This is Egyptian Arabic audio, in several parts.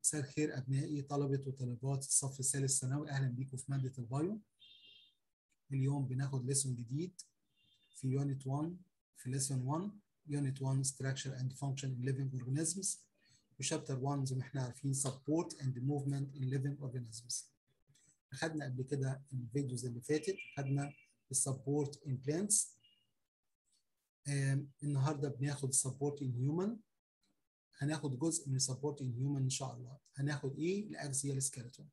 مساء الخير ابنائي طلبه وطالبات الصف الثالث ثانوي اهلا بيكم في ماده البايو اليوم بناخد ليسون جديد في يونت 1 في ليسون 1 يونت 1 structure and function in living organisms وشابتر 1 زي ما احنا عارفين support and movement in living organisms خدنا قبل كده الفيديوز اللي فاتت خدنا السبورت in plants النهارده بناخد السبورت in human هناخد جزء من السبورت ان هيومن ان شاء الله هناخد ايه الاكسيال سكيلتون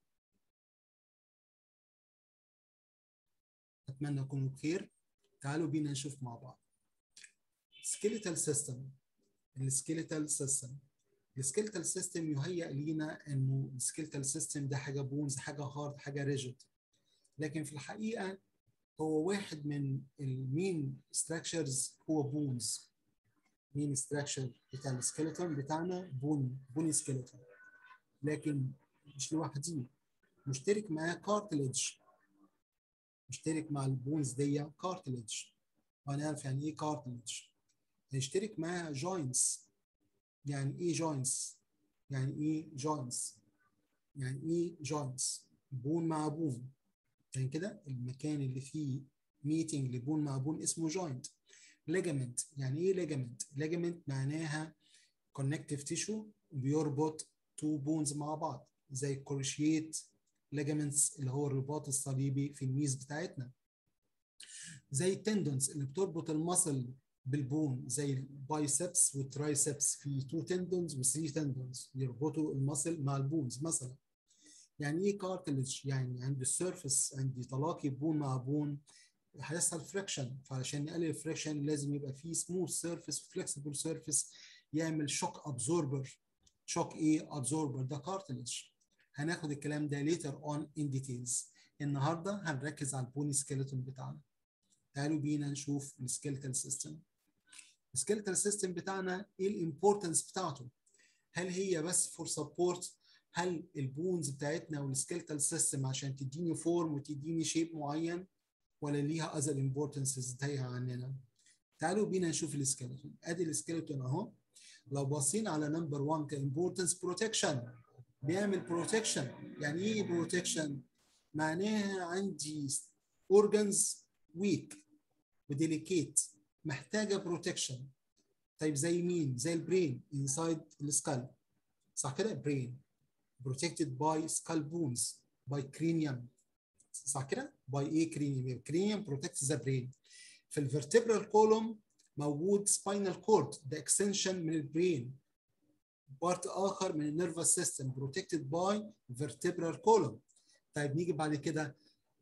اتمنى تكونوا بخير تعالوا بينا نشوف مع بعض سكيلتال سيستم السكيلتال سيستم السكيلتال سيستم يهيأ لينا انه السكيلتال سيستم ده حاجه بونز حاجه هارد حاجه ريجيد لكن في الحقيقه هو واحد من المين ستراكشرز هو بونز مين ستراكشر بتاع السكيلتون بتاعنا بون بوني سكيلتون لكن مش لوحديه مشترك معاه كارتليج مشترك مع البونز دي كارتليج وهنعرف يعني ايه كارتليج هيشترك معاه جوينتس يعني ايه جوينتس يعني ايه جوينتس يعني ايه جوينتس بون مع بون يعني كده المكان اللي فيه ميتنج لبون مع بون اسمه جوينت ليجامنت يعني ايه ليجامنت ليجامنت معناها كونكتيف تيشو بيربط تو بونز مع بعض زي الكروشيت ليجامنتس اللي هو الرباط الصليبي في الميز بتاعتنا زي التندونز اللي بتربط المصل بالبون زي البايسبس والترايسبس في تو تندونز وثري تندونز يربطوا المصل مع البونز مثلا يعني ايه كارتلج يعني عند السيرفس عند تلاقي بون مع بون هيحصل فريكشن فعشان نقلل الفريكشن لازم يبقى فيه سموث سيرفيس وفلكسبل سيرفيس يعمل شوك ابزوربر شوك ايه ابزوربر ده كارتلج هناخد الكلام ده later on in details النهارده هنركز على البوني سكيلتون بتاعنا تعالوا بينا نشوف السكيلتال سيستم السكيلتال سيستم بتاعنا ايه الامبورتنس بتاعته هل هي بس فور سبورت هل البونز بتاعتنا والسكيلتال سيستم عشان تديني فورم وتديني شيب معين ولا ليها اذر امبورتنسز تايهه عننا تعالوا بينا نشوف السكيلتون ادي السكيلتون اهو لو بصينا على نمبر 1 كامبورتنس بروتكشن بيعمل بروتكشن يعني ايه بروتكشن معناها عندي اورجانز ويك وديليكيت محتاجه بروتكشن طيب زي مين زي البرين انسايد السكال صح كده برين protected by skull bones by cranium صح كده؟ باي ايه كرينيوم؟ كرينيوم بروتكت ذا برين. في الفرتبرال كولوم موجود سباينال كورد ده اكستنشن من البرين. بارت اخر من النيرفس سيستم بروتكتد باي فيرتبرال كولوم. طيب نيجي بعد كده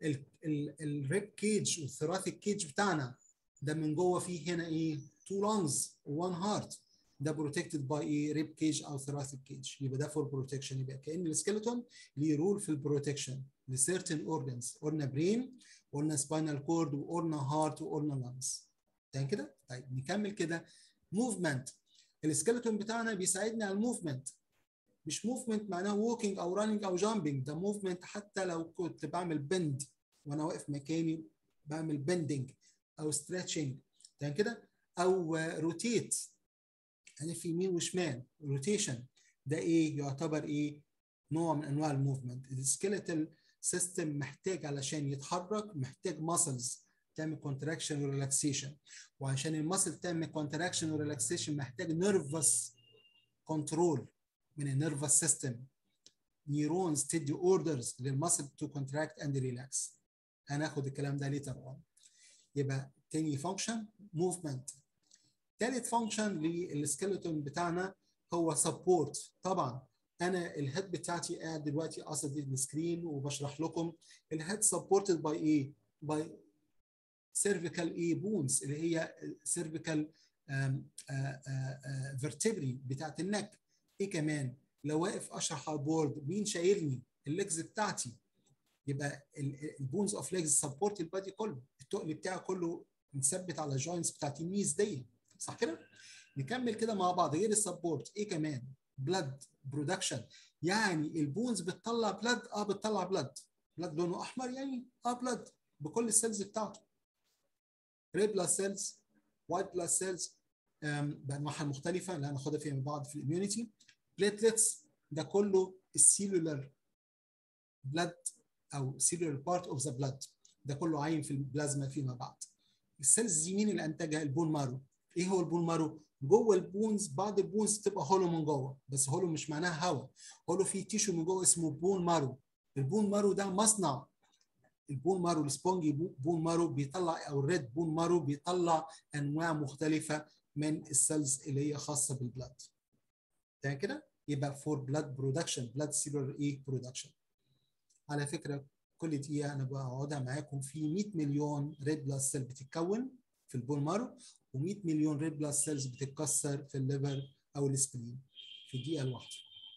الريب كيج والثراثيك كيج بتاعنا ده من جوه فيه هنا ايه؟ تو لانجز وان هارت. ده بروتكتد باي ايه ريب كيج او ثراثيك كيج يبقى ده فور بروتكشن يبقى كان السكيلتون ليه رول في البروتكشن لسيرتن اورجانز قلنا برين قلنا سباينال كورد وقلنا هارت وقلنا لانجز تمام كده طيب نكمل كده موفمنت السكيلتون بتاعنا بيساعدنا على الموفمنت مش موفمنت معناه ووكينج او رانينج او جامبينج ده موفمنت حتى لو كنت بعمل بند وانا واقف مكاني بعمل بندنج او ستريتشنج تمام كده او روتيت يعني في يمين وشمال روتيشن ده ايه يعتبر ايه نوع من انواع الموفمنت السكيلتال سيستم محتاج علشان يتحرك محتاج ماسلز تعمل كونتراكشن وريلاكسيشن وعشان الماسل تعمل كونتراكشن وريلاكسيشن محتاج نيرفس كنترول من النيرفس سيستم نيورونز تدي اوردرز للماسل تو كونتراكت اند ريلاكس هناخد الكلام ده ليتر اون يبقى تاني فانكشن موفمنت ثالث فانكشن للسكيلتون بتاعنا هو سبورت طبعا انا الهيد بتاعتي قاعد دلوقتي قصد السكرين وبشرح لكم الهيد سبورتد باي ايه باي سيرفيكال ايه بونز اللي هي سيرفيكال فيرتبري بتاعت النك ايه كمان لو واقف اشرح على البورد مين شايلني الليجز بتاعتي يبقى البونز اوف ليجز سبورت البادي كله التقل بتاعي كله مثبت على الجوينتس بتاعت النيز دي صح كده نكمل كده مع بعض غير السبورت ايه كمان بلاد برودكشن يعني البونز بتطلع بلاد اه بتطلع بلاد بلاد لونه احمر يعني اه بلاد بكل السيلز بتاعته ريد بلاد سيلز وايت بلاد سيلز بانواعها المختلفه اللي هناخدها فيما بعد في الاميونيتي بليتلتس ده كله السيلولر بلاد او سيلولر بارت اوف ذا بلاد ده كله عايم في البلازما فيما بعد السيلز دي مين اللي انتجها البون مارو ايه هو البون مارو جوه البونز بعض البونز تبقى هولو من جوه بس هولو مش معناها هواء هولو في تيشو من جوه اسمه بون مارو البون مارو ده مصنع البون مارو السبونجي بون مارو بيطلع او الريد بون مارو بيطلع انواع مختلفه من السيلز اللي هي خاصه بالبلاد تمام كده يبقى فور بلاد برودكشن بلاد سيلولر ايه برودكشن على فكره كل دقيقه انا بقعدها معاكم في 100 مليون ريد بلاد سيل بتتكون في البون مارو و100 مليون ريد بلاد سيلز بتتكسر في الليفر او السبلين في دقيقه الواحده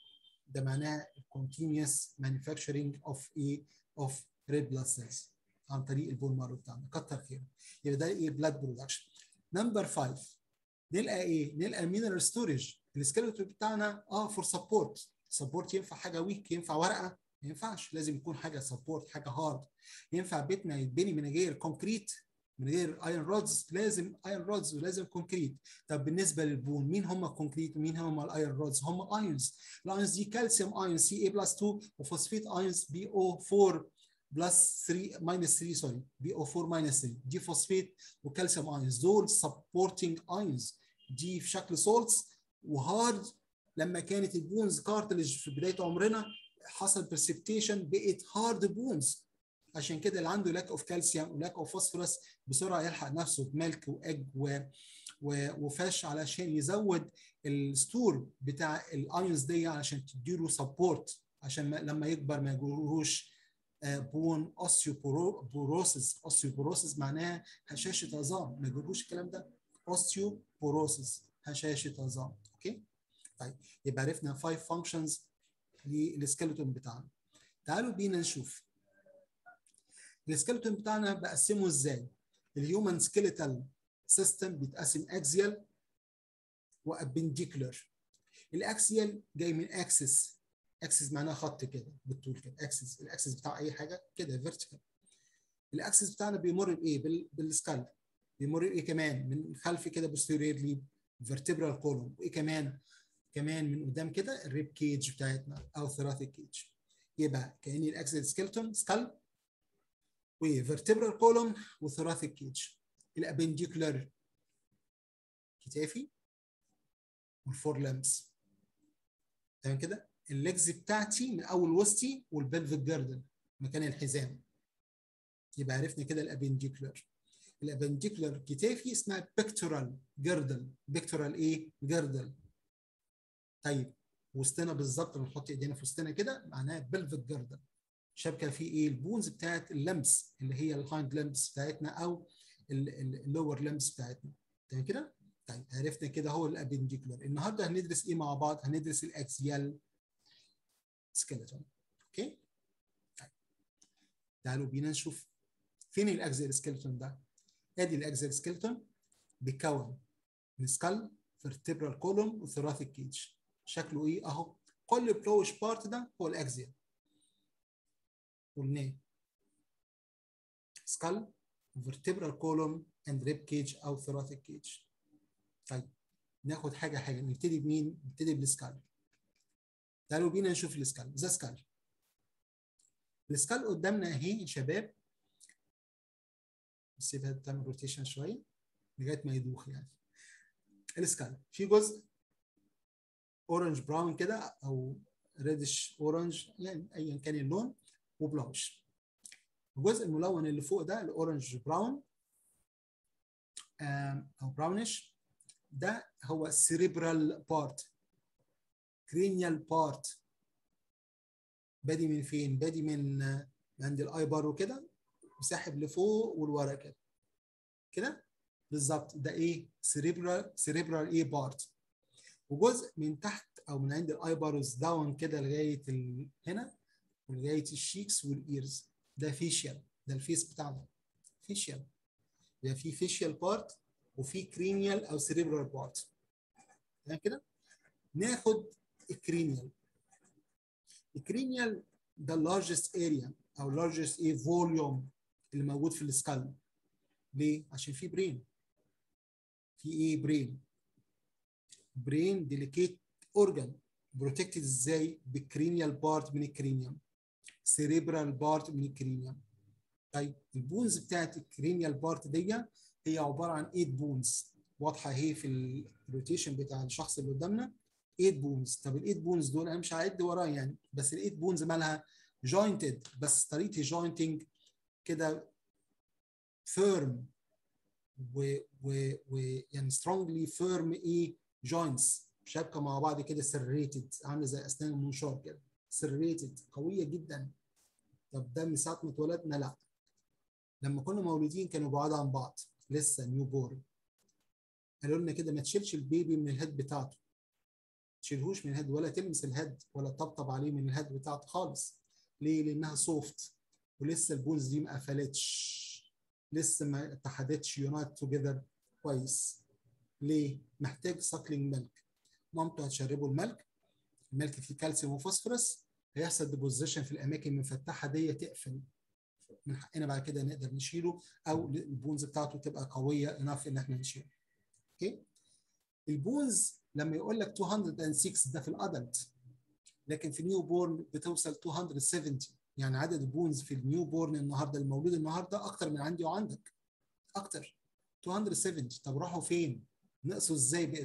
ده معناه continuous manufacturing of ايه of red blood cells عن طريق البون مارو بتاعنا كتر خيره يبقى ده ايه بلاد برودكشن نمبر 5 نلقى ايه نلقى مينرال ستورج السكيلتون بتاعنا اه فور سبورت سبورت ينفع حاجه ويك ينفع ورقه ما ينفعش لازم يكون حاجه سبورت حاجه هارد ينفع بيتنا يتبني من غير كونكريت من غير ايرون رودز لازم ايرون رودز ولازم كونكريت طب بالنسبه للبون مين هم الكونكريت ومين هم الايرون رودز هم ايونز الايونز دي كالسيوم ايون سي اي بلس 2 وفوسفيت ايونز بي او 4 بلس 3 ماينس 3 سوري بي او 4 ماينس 3 دي فوسفيت وكالسيوم ايونز دول سبورتنج ايونز دي في شكل سولتس وهارد لما كانت البونز كارتلج في بدايه عمرنا حصل برسبتيشن بقت هارد بونز عشان كده اللي عنده لاك اوف كالسيوم ولاك اوف فوسفورس بسرعه يلحق نفسه بملك واج و... و... وفاش علشان يزود الستور بتاع الايونز دي علشان تديله سبورت عشان ما... لما يكبر ما يجروش بون اوستيوبوروسيس اوستيوبوروسيس معناها هشاشه عظام ما يجروش الكلام ده اوستيوبوروسيس هشاشه عظام اوكي طيب يبقى عرفنا 5 فانكشنز للسكيلتون بتاعنا تعالوا بينا نشوف السكيلتون بتاعنا بقسمه ازاي الهيومن سكيلتال سيستم بيتقسم اكسيال وابنديكولار الاكسيال جاي من اكسس اكسس معناها خط كده بالطول كده اكسس الاكسس بتاع اي حاجه كده فيرتيكال الاكسس بتاعنا بيمر بايه بال... بالسكال بيمر بايه كمان من الخلف كده بوستيريرلي فيرتبرال كولوم وايه كمان كمان من قدام كده الريب كيج بتاعتنا او ثراثيك كيج يبقى كاني الاكسس سكيلتون سكال وفيرتبرال كولوم وثراثيك كيج الابنديكولار كتافي والفور لمبس تمام كده الليجز بتاعتي من اول وسطي والبلفيك جاردن مكان الحزام يبقى عرفنا كده الابنديكولار الابنديكولار كتافي اسمها بيكتورال جردل بيكتورال ايه جردل طيب وسطنا بالظبط بنحط ايدينا في وسطنا كده معناها بلفيك جاردن شبكه في ايه البونز بتاعت اللمس اللي هي الهايند لمبس بتاعتنا او اللور لمبس بتاعتنا تمام كده طيب عرفنا كده هو الابنديكولار النهارده هندرس ايه مع بعض هندرس الاكسيال سكيلتون اوكي طيب تعالوا بينا نشوف فين الاكسيال سكيلتون ده ادي الاكسيال سكيلتون بيتكون من سكال فيرتبرال كولوم وثراثيك كيج شكله ايه اهو كل بلوش بارت ده هو الاكسيال قلناه skull vertebral column and rib cage او thoracic cage طيب ناخد حاجه حاجه نبتدي بمين نبتدي بالسكال تعالوا بينا نشوف السكال ذا سكال السكال قدامنا اهي يا شباب نسيبها تعمل روتيشن شويه لغايه ما يدوخ يعني السكال في جزء اورنج براون كده او ريدش اورنج يعني ايا كان اللون وبلاش الجزء الملون اللي فوق ده الاورنج براون او براونش ده هو cerebral بارت cranial بارت بادي من فين بادي من عند الاي بارو كده وساحب لفوق ولورا كده كده بالظبط ده ايه cerebral cerebral ايه بارت وجزء من تحت او من عند الاي باروز داون كده لغايه ال... هنا ولغايه الشيكس والايرز ده فيشيال ده الفيس بتاعنا فيشيال يبقى في فيشيال بارت وفي كرينيال او سيريبرال بارت تمام كده ناخد الكرينيال الكرينيال ده اللارجست اريا او لارجست ايه فوليوم اللي موجود في السكال ليه عشان في برين في ايه برين برين ديليكيت اورجان بروتكتد ازاي بالكرينيال بارت من الكرينيوم سيريبرال بارت من الكرينيوم طيب البونز بتاعت الكرينيال بارت دي هي عباره عن 8 بونز واضحه اهي في الروتيشن بتاع الشخص اللي قدامنا 8 بونز طب ال 8 بونز دول انا مش هعد وراه يعني بس ال 8 بونز مالها جوينتد بس طريقه الجوينتنج كده فيرم و و و يعني سترونجلي فيرم ايه جوينتس شابكه مع بعض كده سريتد عامله زي اسنان المنشار كده سريتد قويه جدا طب ده من ساعه ما اتولدنا لا لما كنا مولودين كانوا بعاد عن بعض لسه نيو بورن قالوا لنا كده ما تشيلش البيبي من الهيد بتاعته تشيلهوش من الهيد ولا تلمس الهيد ولا تطبطب عليه من الهيد بتاعته خالص ليه؟ لانها سوفت ولسه البونز دي ما قفلتش لسه ما اتحدتش يونايت توجذر كويس ليه؟ محتاج ساكلينج ميلك مامته هتشربه الملك الملك فيه كالسيوم وفوسفورس هيحصل ديبوزيشن في الاماكن المفتحه دي تقفل من حقنا بعد كده نقدر نشيله او البونز بتاعته تبقى قويه انف ان احنا نشيله اوكي البونز لما يقول لك 206 ده في الادلت لكن في نيو بورن بتوصل 270 يعني عدد البونز في النيو بورن النهارده المولود النهارده اكتر من عندي وعندك اكتر 270 طب راحوا فين؟ نقصوا ازاي بقى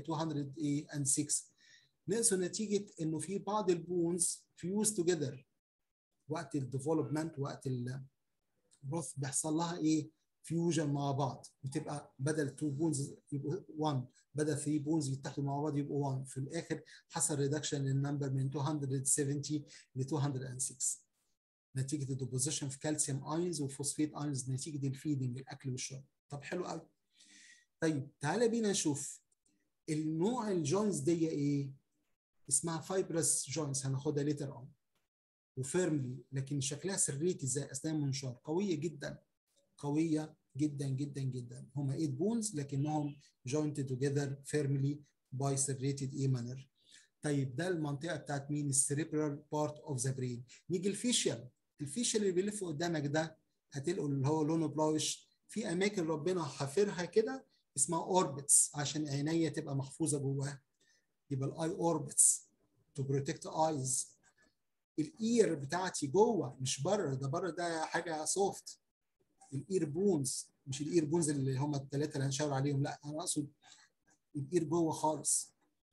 206 نقصوا نتيجه انه في بعض البونز فيوز توجذر وقت الديفلوبمنت وقت الجروث بيحصل لها ايه؟ فيوجن مع بعض بتبقى بدل 2 بونز يبقوا 1 بدل 3 بونز يتحدوا مع بعض يبقوا 1 في الاخر حصل ريدكشن للنمبر من 270 ل 206 نتيجه الديبوزيشن في كالسيوم اينز وفوسفيت اينز نتيجه الفيدنج الاكل والشرب طب حلو قوي طيب تعالى بينا نشوف النوع الجوينتس دي ايه اسمها فايبرس جوينتس هناخدها ليتر اون وفيرملي لكن شكلها سريتي زي اسنان منشار قويه جدا قويه جدا جدا جدا هم 8 بونز لكنهم jointed together firmly by serrated a manner طيب ده المنطقه بتاعت مين السريبرال بارت اوف ذا برين نيجي الفيشيال الفيشيال اللي بيلف قدامك ده هتلقوا اللي هو لونه براوش في اماكن ربنا حافرها كده اسمها اوربتس عشان عينيا تبقى محفوظه جواها يبقى الاي اوربتس تو بروتكت ايز الاير بتاعتي جوه مش بره ده بره ده حاجه سوفت الاير بونز مش الاير بونز اللي هم الثلاثه اللي هنشاور عليهم لا انا اقصد الاير جوه خالص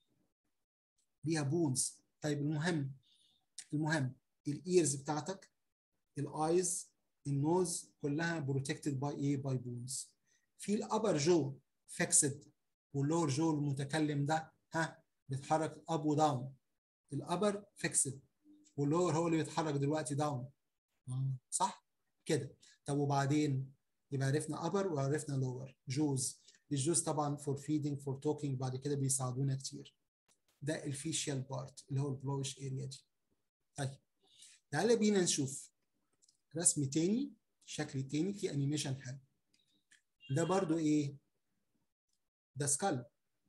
ليها بونز طيب المهم المهم الايرز بتاعتك الايز النوز كلها بروتكتد باي ايه باي بونز في الابر جو فيكسد واللور جو المتكلم ده ها بيتحرك اب وداون الابر فيكسد واللور هو اللي بيتحرك دلوقتي داون صح كده طب وبعدين يبقى عرفنا ابر وعرفنا لور جوز الجوز طبعا فور فيدنج فور توكينج بعد كده بيساعدونا كتير ده الفيشيال بارت اللي هو البلوش اريا دي طيب تعالى بينا نشوف رسم تاني شكل تاني في انيميشن حلو ده برضو ايه ده سكال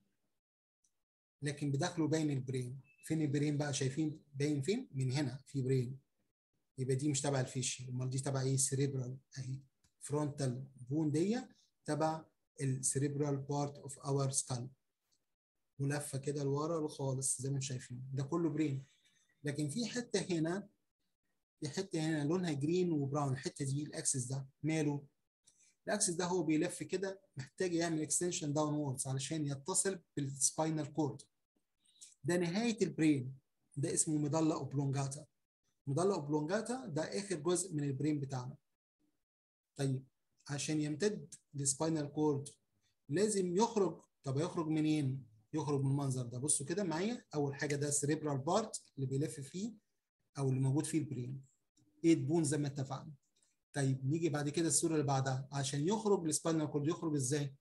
لكن بداخله باين البرين فين البرين بقى شايفين باين فين من هنا في برين يبقى دي مش تبع الفيشي امال دي تبع ايه سيريبرال اهي فرونتال بون دي تبع السيريبرال بارت اوف اور سكال ولفه كده لورا خالص زي ما انتم شايفين ده كله برين لكن في حته هنا في حته هنا لونها جرين وبراون الحته دي الاكسس ده ماله الاكسس ده هو بيلف كده محتاج يعمل اكستنشن داون ووردز علشان يتصل بالسباينال كورد ده نهايه البرين ده اسمه مضله اوبلونجاتا مضله اوبلونجاتا ده اخر جزء من البرين بتاعنا طيب عشان يمتد للسباينال كورد لازم يخرج طب يخرج منين يخرج من المنظر ده بصوا كده معايا اول حاجه ده السريبرال بارت اللي بيلف فيه او اللي موجود فيه البرين 8 بون زي ما اتفقنا طيب نيجي بعد كده الصوره اللي بعدها عشان يخرج السباينال كورد يخرج ازاي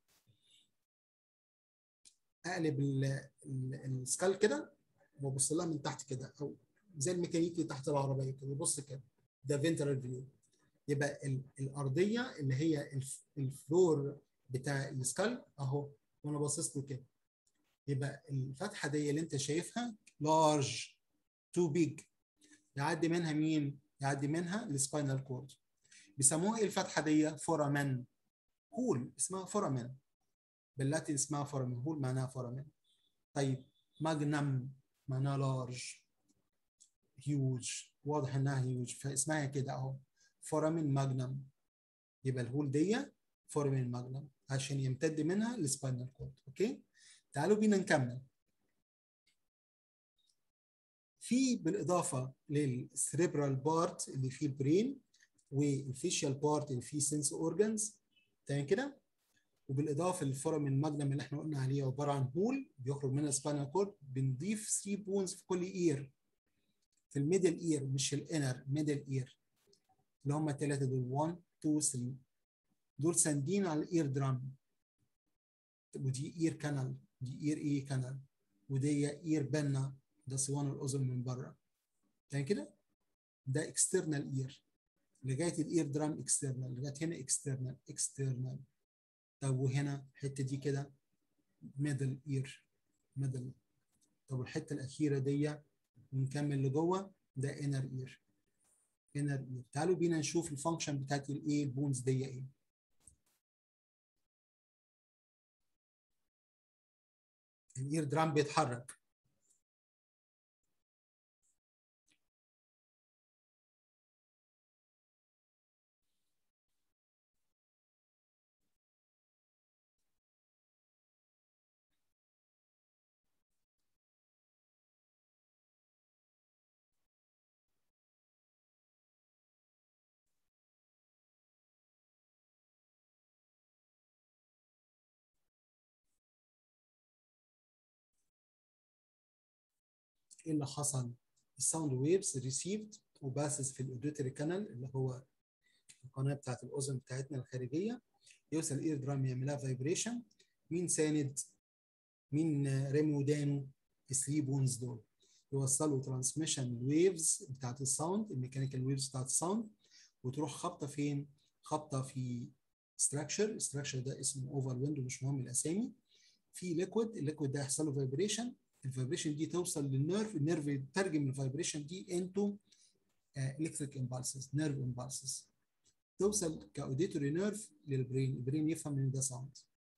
اقلب السكال كده وابص لها من تحت كده او زي الميكانيكي تحت العربيه كده بص كده ده فينترال فيو يبقى الارضيه اللي هي الفلور بتاع السكال اهو وانا باصص له كده يبقى الفتحه دي اللي انت شايفها لارج تو بيج يعدي منها مين؟ يعدي منها السباينال كورد بيسموها ايه الفتحه دي؟ فورامن هول اسمها فورامن باللاتين اسمها فورامن هول معناها فورامن طيب ماجنم معناها لارج هيوج واضح انها هيوج فاسمها كده اهو فورامين ماجنم يبقى الهول دي فورامين ماجنم عشان يمتد منها السباينال كورد اوكي تعالوا بينا نكمل في بالاضافه للسريبرال بارت اللي فيه البرين والفيشيال بارت اللي فيه سنس اورجانز تمام كده وبالاضافه للفورامين ماجنم اللي احنا قلنا عليه عباره عن هول بيخرج منها سباينال كورد بنضيف 3 بونز في كل اير في الميدل اير مش الانر ميدل اير اللي هم الثلاثه دول 1 2 3 دول ساندين على الاير درام ودي اير كانال دي اير ايه كانال ودي اير بنا ده صوان الاذن من بره تمام كده ده اكسترنال اير لغايه الاير درام اكسترنال لغايه هنا اكسترنال اكسترنال طب وهنا الحته دي كده ميدل اير ميدل طب الحته الاخيره دي ونكمل لجوه ده انر اير انر اير تعالوا بينا نشوف الفانكشن بتاعت الايه البونز دي ايه الاير درام بيتحرك ايه اللي حصل الساوند ويفز ريسيفد وباسز في الاوديتري كانال اللي هو القناه بتاعت الاذن بتاعتنا الخارجيه يوصل الاير درام يعملها فايبريشن مين ساند مين رامي ودانه الثري بونز دول يوصلوا ترانسميشن ويفز بتاعت الساوند الميكانيكال ويفز بتاعت الساوند وتروح خابطه فين؟ خابطه في ستراكشر الستراكشر ده اسمه اوفر ويندو مش مهم الاسامي في ليكويد الليكويد ده يحصل له فايبريشن الفايبريشن دي توصل للنيرف النيرف يترجم الفايبريشن دي انتو الكتريك امبالسز نيرف امبالسز توصل كاوديتوري نيرف للبرين البرين يفهم ان ده ساوند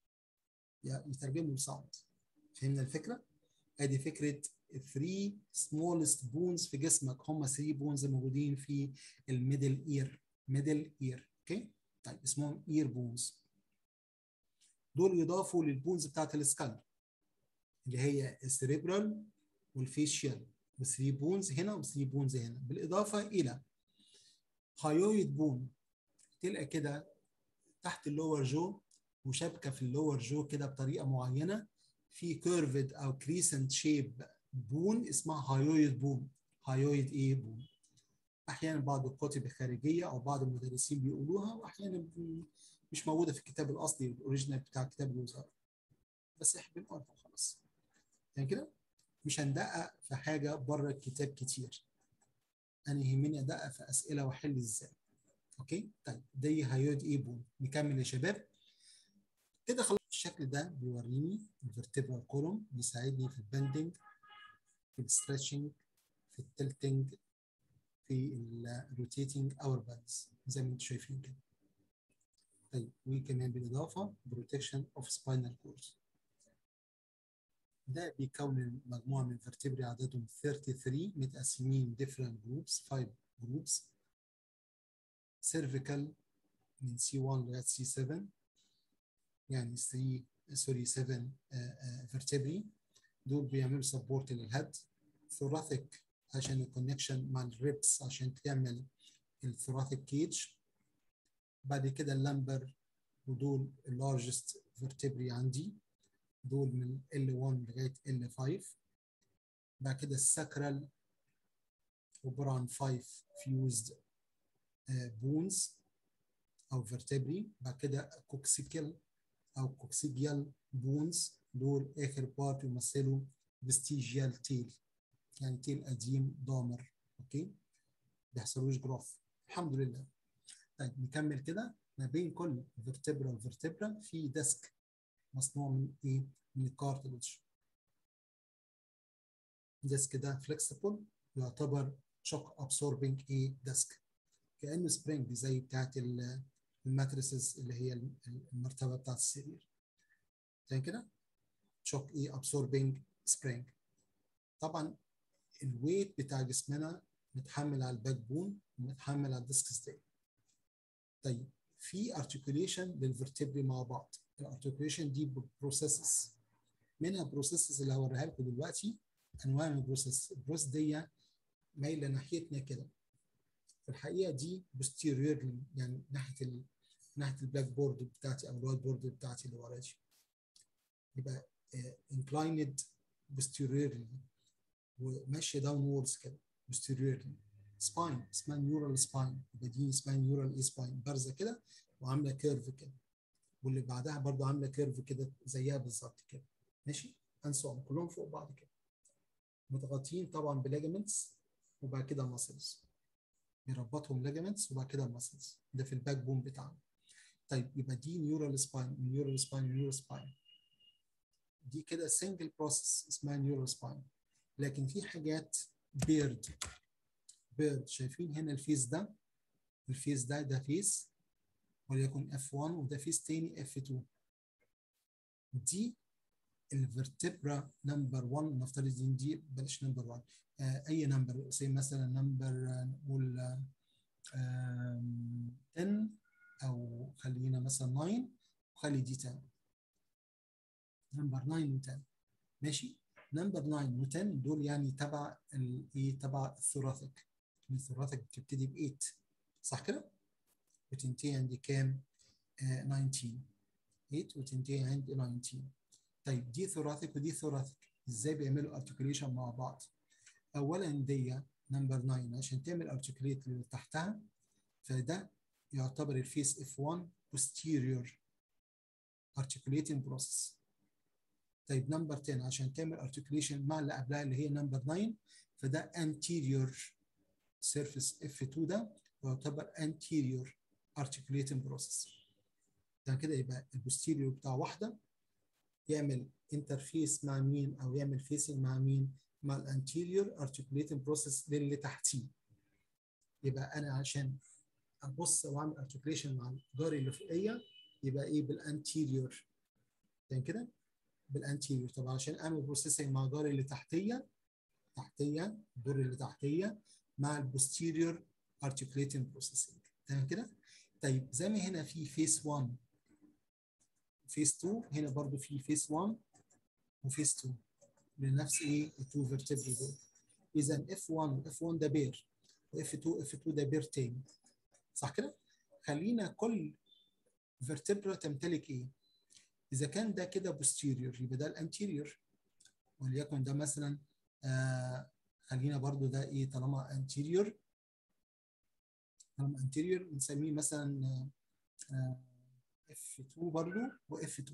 يترجمه لساوند فهمنا الفكره؟ ادي فكره 3 سمولست بونز في جسمك هم 3 بونز موجودين في الميدل اير ميدل اير اوكي طيب اسمهم اير بونز دول يضافوا للبونز بتاعت السكال اللي هي السريبرال والفيشيال و3 بونز هنا و3 بونز هنا بالاضافه الى هايويد بون تلقى كده تحت اللور جو وشبكه في اللور جو كده بطريقه معينه في كيرفد او كريسنت شيب بون اسمها هايويد بون هايويد ايه بون احيانا بعض الكتب الخارجيه او بعض المدرسين بيقولوها واحيانا مش موجوده في الكتاب الاصلي الاوريجينال بتاع كتاب الوزاره بس احنا بنقولها خلاص يعني كده مش هندقق في حاجه بره الكتاب كتير انا يهمني ادقق في اسئله واحل ازاي اوكي طيب دي هايود ايه بون نكمل يا شباب كده خلاص الشكل ده بيوريني الفرتبرال كولوم بيساعدني في البندنج في الستريتشنج في التلتنج في الروتيتنج اور بادز زي ما انتم شايفين كده طيب وكمان بالاضافه بروتكشن اوف سباينال كورز ده بيكون مجموعه من الفرتبري عددهم 33 متقسمين different groups 5 groups cervical من C1 لغايه C7 يعني 3 سوري 7 vertebrae دول بيعملوا سبورت للهيد thoracic عشان الكونكشن مع الريبس عشان تعمل الثوراثيك كيج بعد كده اللمبر ودول اللارجست vertebrae عندي دول من L1 لغايه L5 بعد كده الساكرال عباره عن 5 فيوزد بونز او vertebrae بعد كده كوكسيكال او كوكسيجيال بونز دول اخر بارت يمثلوا فيستيجيال تيل يعني تيل قديم ضامر اوكي ما بيحصلوش جروث الحمد لله طيب نكمل كده ما بين كل فيرتبرا وفيرتبرا في ديسك مصنوع من ايه؟ من الكارتلج الديسك ده فليكسبل يعتبر شوك ابسوربنج ايه ديسك كانه سبرينج زي بتاعت الماتريسز اللي هي المرتبه بتاعت السرير زي كده شوك ايه ابسوربنج سبرينج طبعا الويت بتاع جسمنا متحمل على الباك بون ومتحمل على الديسك ستاي طيب في ارتكوليشن للفرتبري مع بعض الارتكوليشن دي بروسيسز منها بروسيسز اللي هوريها لكم دلوقتي انواع من البروسيس البروسيس دي مايله ناحيتنا كده في الحقيقه دي posteriorly يعني ناحيه ال... ناحيه البلاك بورد بتاعتي او الوايت بورد بتاعتي اللي ورا دي يبقى inclined posteriorly وماشيه downwards كده posteriorly سباين اسمها نيورال سباين يبقى دي اسمها نيورال اي سباين بارزه كده وعامله كيرف كده واللي بعدها برضو عامله كيرف كده زيها بالظبط كده ماشي انسوا كلهم فوق بعض كده متغطيين طبعا بليجمنتس وبعد كده ماسلز بيربطهم ليجمنتس وبعد كده ماسلز ده في الباك بون بتاعنا طيب يبقى دي نيورال سباين نيورال سباين نيورال سباين دي كده سنجل بروسيس اسمها نيورال سباين لكن في حاجات بيرد بيرد شايفين هنا الفيس ده الفيس ده ده فيس وليكن F1 وده فيس تاني F2 دي الفرتبرا نمبر 1 نفترض ان دي بلاش نمبر 1 آه اي نمبر زي مثلا نمبر نقول آه 10 او خلينا مثلا 9 وخلي دي 10 نمبر 9 و10 ماشي نمبر 9 و10 دول يعني تبع الايه تبع الثوراثيك الثوراثيك بتبتدي ب 8 صح كده؟ وتنتهي عند كام؟ آه 19 8 وتنتهي عند 19 طيب دي ثوراثيك ودي ثوراثيك ازاي بيعملوا ارتكوليشن مع بعض؟ اولا دي نمبر 9 عشان تعمل ارتكوليت اللي تحتها فده يعتبر الفيس اف 1 posterior articulating process طيب نمبر 10 عشان تعمل ارتكوليشن مع اللي قبلها اللي هي نمبر 9 فده anterior surface F2 ده يعتبر anterior articulating process ده كده يبقى البوستيريور بتاع واحده يعمل انترفيس مع مين او يعمل فيسنج مع مين مع الانتيريور ارتكوليتنج بروسيس للي تحتيه يبقى انا عشان ابص واعمل ارتكوليشن مع الجاري اللي فوقيه يبقى ايه بالانتيريور يعني كده بالانتيريور طب عشان اعمل بروسيسنج مع الجاري اللي تحتيه تحتيه الدور اللي تحتيه مع البوستيريور ارتكوليتنج بروسيسنج تمام كده طيب زي ما هنا في فيس 1 فيس 2 هنا برضو في فيس 1 وفيس 2 لنفس ايه التو فيرتبري دول اذا اف 1 اف 1 ده بير واف 2 اف 2 ده بير تاني صح كده خلينا كل فيرتبرا تمتلك ايه اذا كان ده كده بوستيريور يبقى ده الانتيريور وليكن ده مثلا آه خلينا برضو ده ايه طالما انتيريور طالما انتيريور نسميه مثلا آه F2 برضو و F2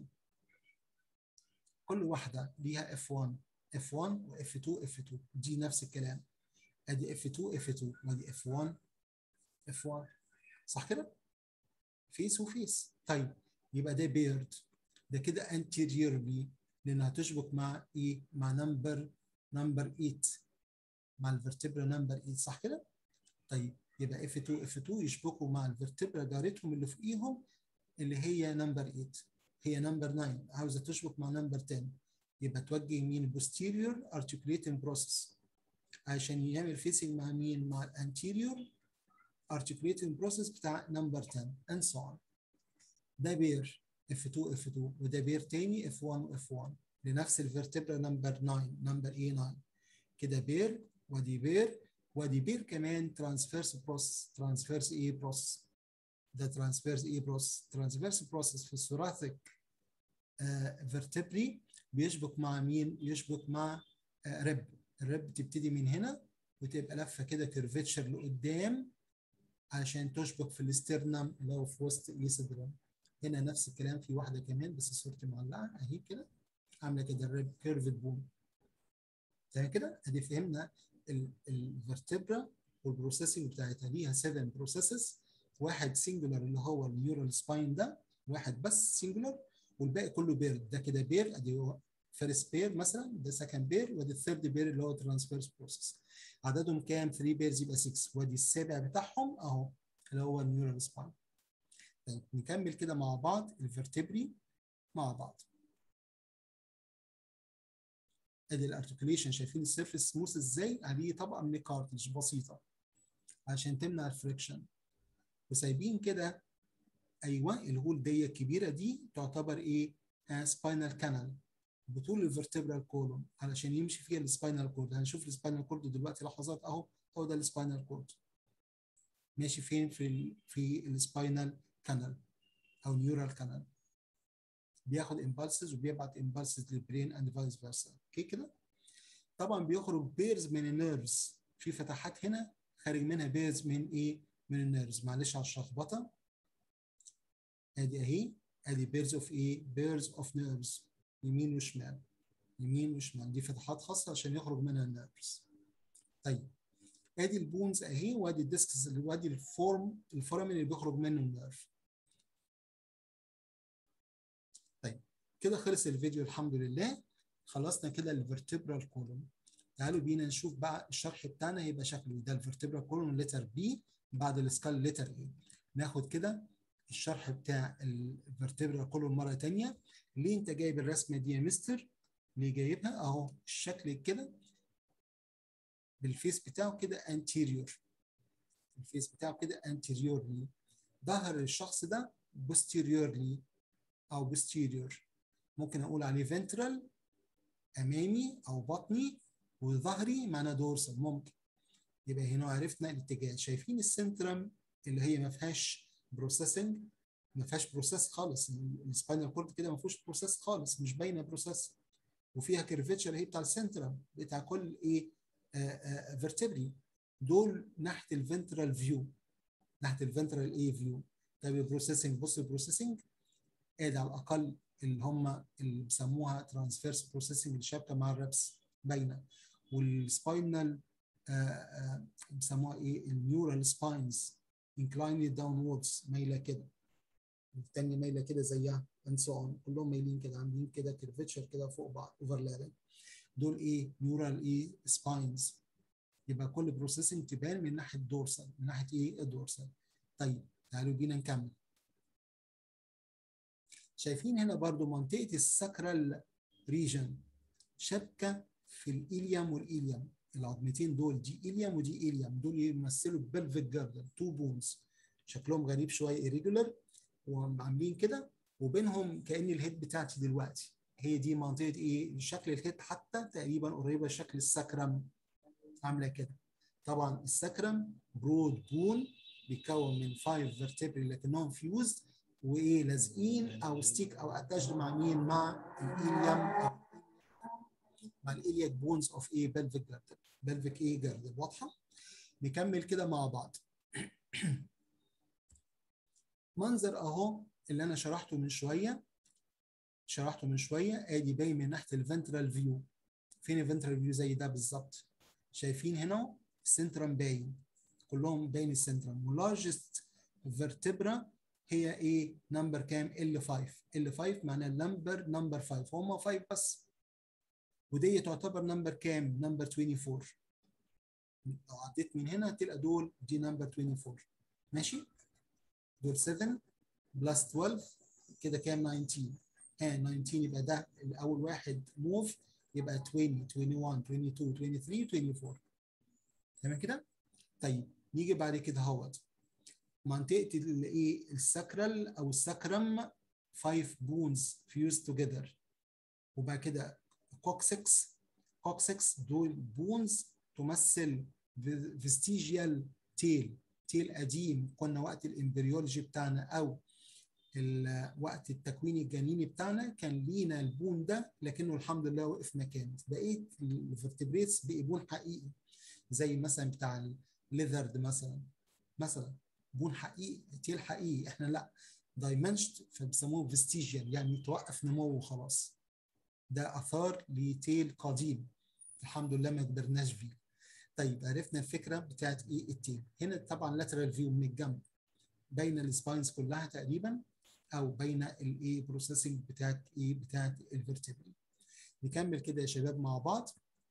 كل واحدة ليها F1 F1 و F2 F2 دي نفس الكلام ادي F2 F2 وادي F1 F1 صح كده؟ فيس وفيس طيب يبقى ده بيرد ده كده anteriorly لانها تشبك مع ايه؟ مع نمبر نمبر 8 مع الفرتبرا نمبر 8 صح كده؟ طيب يبقى F2 F2 يشبكوا مع الفرتبرا جارتهم اللي فوقيهم اللي هي نمبر 8 هي نمبر 9 عاوزه تشبك مع نمبر 10 يبقى توجه مين posterior articulating process عشان يعمل فيسنج مع مين مع الانتيريور articulating process بتاع نمبر 10 and so on ده بير F2 F2 وده بير تاني F1 F1 لنفس الفرتبرا نمبر 9 نمبر A9 كده بير ودي بير ودي بير كمان ترانسفيرس بروسس ترانسفيرس ايه بروسس ده ترانسفيرس ايه بروسس ترانسفيرس بروسس في الثوراثيك فيرتبري بيشبك مع مين يشبك مع آه رب الرب تبتدي من هنا وتبقى لفه كده كيرفتشر لقدام عشان تشبك في الاسترنم اللي هو في وسط ايه صدرنا هنا نفس الكلام في واحده كمان بس صورتي معلقه اهي كده عامله كده الرب كيرفد بون تمام كده ادي فهمنا الفرتبرا والبروسيسنج بتاعتها ليها 7 بروسيسز واحد سنجولار اللي هو النيورال سباين ده واحد بس سنجولار والباقي كله بير ده كده بير ادي هو فيرست بير مثلا ده سكند بير وادي الثيرد بير اللي هو ترانسفيرس بروسيس عددهم كام 3 بيرز يبقى 6 وادي السابع بتاعهم اهو اللي هو النيورال سباين طيب نكمل كده مع بعض الفرتبري مع بعض ادي الارتكوليشن شايفين السيرفيس سموث ازاي عليه طبقه من الكارتلج بسيطه عشان تمنع الفريكشن وسايبين كده ايوه الهول دي الكبيره دي تعتبر ايه سباينال كانال بطول الفرتبرال كولوم علشان يمشي فيها السباينال كورد هنشوف السباينال كورد دلوقتي لحظات اهو هو ده السباينال كورد ماشي فين في ال في السباينال كانال او نيورال كانال بياخد امبالسز وبيبعت امبالسز للبرين اند فايس فيرسا اوكي كده طبعا بيخرج بيرز من النيرفز في فتحات هنا خارج منها بيرز من ايه من النيرفز معلش على الشخبطه ادي اهي ادي بيرز اوف ايه بيرز اوف نيرفز يمين وشمال يمين وشمال دي فتحات خاصه عشان يخرج منها النيرفز طيب ادي البونز اهي وادي الديسكس وادي الفورم الفورم اللي بيخرج منه النيرف طيب كده خلص الفيديو الحمد لله خلصنا كده الفرتبرال كولوم تعالوا بينا نشوف بقى الشرح بتاعنا هيبقى شكله ده الفرتبرال كولوم لتر بي بعد السكال لتر اي ناخد كده الشرح بتاع الفرتبرال كولوم مره ثانيه ليه انت جايب الرسمه دي يا مستر ليه جايبها اهو الشكل كده بالفيس بتاعه كده anterior الفيس بتاعه كده anteriorly ظهر الشخص ده posteriorly او posterior ممكن اقول عليه ventral امامي او بطني وظهري معناه دورسال ممكن يبقى هنا عرفنا الاتجاه شايفين السنترم اللي هي ما فيهاش بروسيسنج ما فيهاش بروسيس خالص السباينال كورد كده ما فيهوش بروسيس خالص مش باينه بروسيس وفيها كيرفتشر هي بتاع السنترم بتاع كل ايه فيرتبري دول ناحيه الفنترال فيو ناحيه الفنترال اي فيو طيب البروسيسنج بص البروسيسنج ادي على الاقل اللي هم اللي بيسموها ترانسفيرس بروسيسنج الشبكه مع الربس باينه والسباينال بيسموها ايه النيورال سباينز انكلايند داونوردز مايله كده والثانيه مايله كده زيها اند سو اون كلهم مايلين كده عاملين كده كيرفتشر كده فوق بعض اوفرلابنج دول ايه نيورال ايه سباينز يبقى كل بروسيسنج تبان من ناحيه دورسال من ناحيه ايه الدورسال طيب تعالوا بينا نكمل شايفين هنا برضو منطقه الساكرال ريجن شبكه في الإيليوم والإيليوم العظمتين دول دي إيليوم ودي إيليوم دول يمثلوا البلفيك جاردن تو بونز شكلهم غريب شويه irregular وعاملين كده وبينهم كأن الهيد بتاعتي دلوقتي هي دي منطقه ايه شكل الهيد حتى تقريبا قريبه لشكل السكرم عامله كده طبعا السكرم برود بون بيتكون من 5 فيرتبري لكنهم فيوزد وايه لازقين او ستيك او اتاجد مع مين مع الايليوم او مع الالياك بونز اوف ايه بلفيك جاردن بلفيك ايه جاردن واضحه نكمل كده مع بعض منظر اهو اللي انا شرحته من شويه شرحته من شويه ادي باين من ناحيه الفنترال فيو فين الفنترال فيو زي ده بالظبط شايفين هنا السنترم باين كلهم باين السنترم واللارجست فيرتبرا هي ايه نمبر كام ال5 ال5 معناه النمبر نمبر 5 هم 5 بس ودي تعتبر نمبر كام نمبر 24 لو عديت من هنا تلقى دول دي نمبر 24 ماشي دول 7 بلس 12 كده كام 19 ها 19 يبقى ده اول واحد موف يبقى 20 21 22 23 24 تمام كده طيب نيجي بعد كده اهوت منطقه الايه الساكرال او الساكرم 5 بونز فيوز توجذر وبعد كده كوكسكس كوكسكس دول بونز تمثل فيستيجيال تيل تيل قديم كنا وقت الامبريولوجي بتاعنا او وقت التكوين الجنيني بتاعنا كان لينا البون ده لكنه الحمد لله وقف مكانه بقيه الفرتبريتس بقي بون حقيقي زي مثلا بتاع الليذرد مثلا مثلا بون حقيقي تيل حقيقي احنا لا دايمنشد فبيسموه فيستيجيال يعني توقف نموه خلاص ده اثار لتيل قديم الحمد لله ما قدرناش فيه طيب عرفنا الفكره بتاعت ايه التيل هنا طبعا لاترال فيو من الجنب بين السباينز كلها تقريبا او بين الايه بروسيسنج بتاعت ايه بتاعت الفرتبري نكمل كده يا شباب مع بعض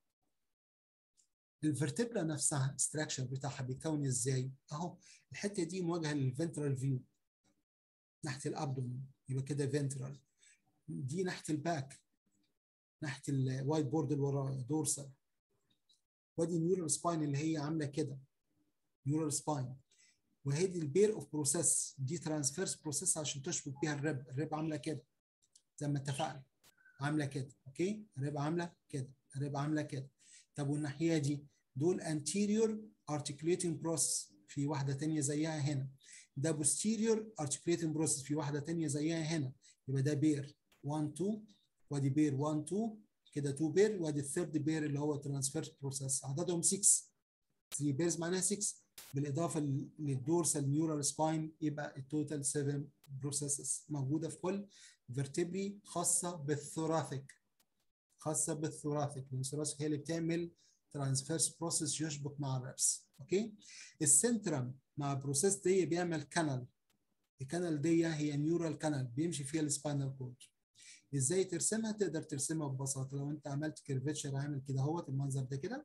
الفرتبرا نفسها الستراكشر بتاعها بيتكون ازاي اهو الحته دي مواجهه للفنترال فيو ناحيه الابدومين يبقى كده فنترال دي ناحيه الباك ناحيه الوايت بورد اللي ورايا دورسال وادي النيورال سباين اللي هي عامله كده نيورال سباين وهي دي البير اوف بروسيس دي ترانسفيرس بروسيس عشان تشبك بيها الريب الريب عامله كده زي ما اتفقنا عامله كده اوكي الريب عامله كده الريب عامله كده طب والناحيه دي دول anterior articulating process في واحده ثانيه زيها هنا ده posterior articulating process في واحده ثانيه زيها هنا يبقى ده بير 1 2 وادي بير 1 2 كده 2 بير وادي الثيرد بير اللي هو ترانسفير بروسيس عددهم 6 3 بيرز معناها 6 بالاضافه للدورسال نيورال سباين يبقى التوتال 7 بروسيسز موجوده في كل فيرتبري خاصه بالثوراثيك خاصه بالثوراثيك لان الثوراثيك هي اللي بتعمل ترانسفيرس بروسيس يشبك مع الربس اوكي السنترم مع البروسيس دي بيعمل كانال الكانال دي هي نيورال كانال بيمشي فيها السباينال كورد ازاي ترسمها تقدر ترسمها ببساطه لو انت عملت كيرفتشر عامل كده اهوت المنظر ده كده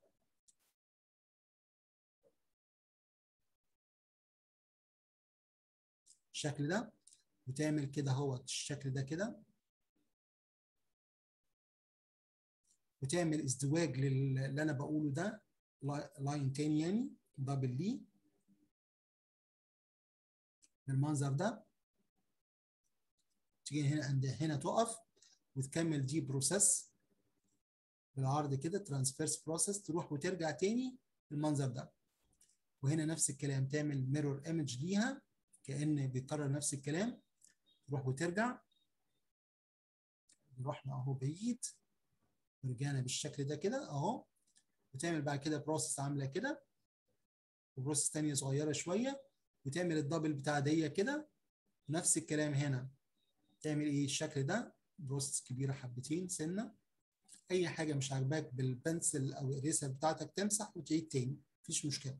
الشكل ده وتعمل كده اهوت الشكل ده كده وتعمل ازدواج للي انا بقوله ده لاين تاني يعني دبل لي بالمنظر ده تيجي هنا عند هنا تقف وتكمل دي بروسيس بالعرض كده ترانسفيرس بروسيس تروح وترجع تاني بالمنظر ده وهنا نفس الكلام تعمل ميرور ايمج ليها كأن بيكرر نفس الكلام تروح وترجع رحنا اهو بعيد ورجعنا بالشكل ده كده اهو وتعمل بعد كده بروسيس عامله كده وبروسيس ثانيه صغيره شويه وتعمل الدبل بتاع دي كده نفس الكلام هنا تعمل ايه الشكل ده بروسيس كبيره حبتين سنه اي حاجه مش عاجباك بالبنسل او الريسر بتاعتك تمسح وتعيد تاني مفيش مشكله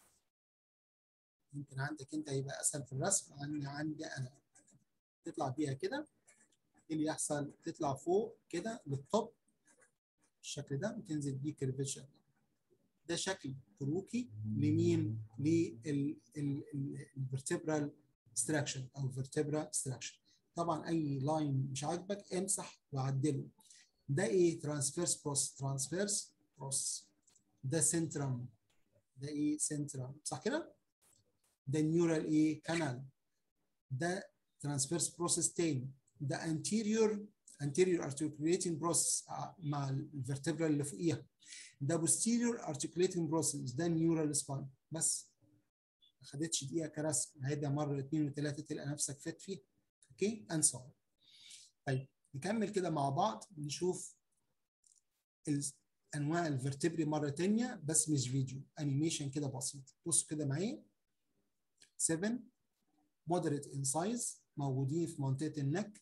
يمكن عندك انت هيبقى اسهل في الرسم عن عندي انا تطلع بيها كده ايه اللي يحصل تطلع فوق كده للطب بالشكل ده وتنزل بيه كيرفتشر ده شكل كروكي لمين للفرتبرال ستراكشن او فيرتبرا ستراكشن طبعا اي لاين مش عاجبك امسح وعدله ده ايه ترانسفيرس بروس ترانسفيرس بروس ده سنترم ده ايه سنترم صح كده ده نيورال ايه كانال ده ترانسفيرس بروسيس تاني ده anterior anterior articulating process مع الفرتبرال اللي فوقيها ده posterior articulating process ده نيورال سباين بس ما خدتش دقيقه كرسم هيدا مره اثنين وثلاثه تلقى نفسك فات فيها اوكي اند سو طيب نكمل كده مع بعض نشوف انواع الفرتبري مره ثانيه بس مش فيديو انيميشن كده بسيط بصوا كده معايا 7 moderate in size موجودين في منطقه النك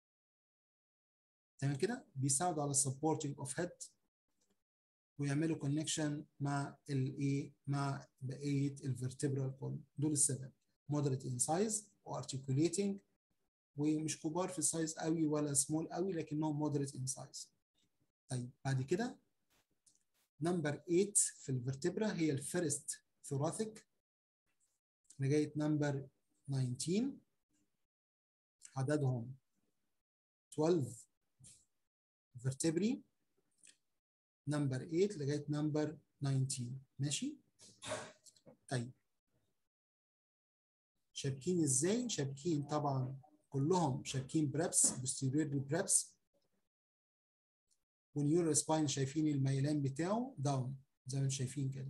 تمام كده بيساعدوا على supporting of head ويعملوا كونكشن مع الايه مع بقيه الفرتبرال كولوم دول السبب moderate in size وارتكوليتنج ومش كبار في السايز قوي ولا سمول قوي لكنهم moderate in size طيب بعد كده نمبر 8 في الفرتبرا هي الفيرست ثوراثيك لغايه نمبر 19 عددهم 12 vertebrae نمبر 8 لغايه نمبر 19 ماشي طيب شابكين ازاي شابكين طبعا كلهم شابكين برابس posteriorly برابس والنيورال سباين شايفين الميلان بتاعه داون زي ما انتم شايفين كده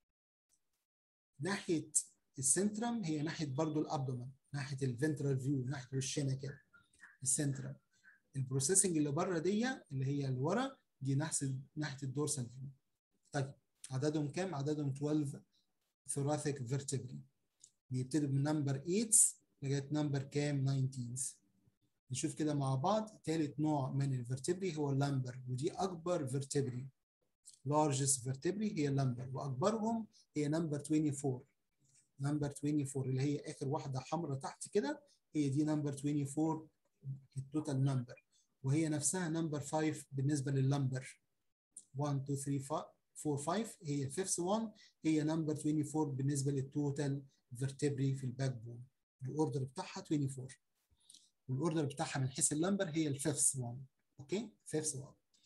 ناحيه السنترم هي ناحيه برضو الابدومن ناحيه الفنترال فيو ناحيه وشنا كده السنترم البروسيسنج اللي بره دي اللي هي اللي ورا دي ناحيه ناحيه الدورسال فيو طيب عددهم كام عددهم 12 ثوراثيك فيرتبري بيبتدوا من نمبر 8 لغايه نمبر كام 19 نشوف كده مع بعض ثالث نوع من الفرتبري هو اللامبر ودي اكبر فيرتبري largest vertebrae هي اللامبر واكبرهم هي نمبر 24 نمبر 24 اللي هي اخر واحده حمراء تحت كده هي دي نمبر 24 التوتال نمبر وهي نفسها نمبر 5 بالنسبه لللمبر 1 2 3 4 5 هي الفيفث 1 هي نمبر 24 بالنسبه للتوتال فيرتبري في الباك بون الاوردر بتاعها 24 والاوردر بتاعها من حيث اللمبر هي الفيفث 1 اوكي فيفث 1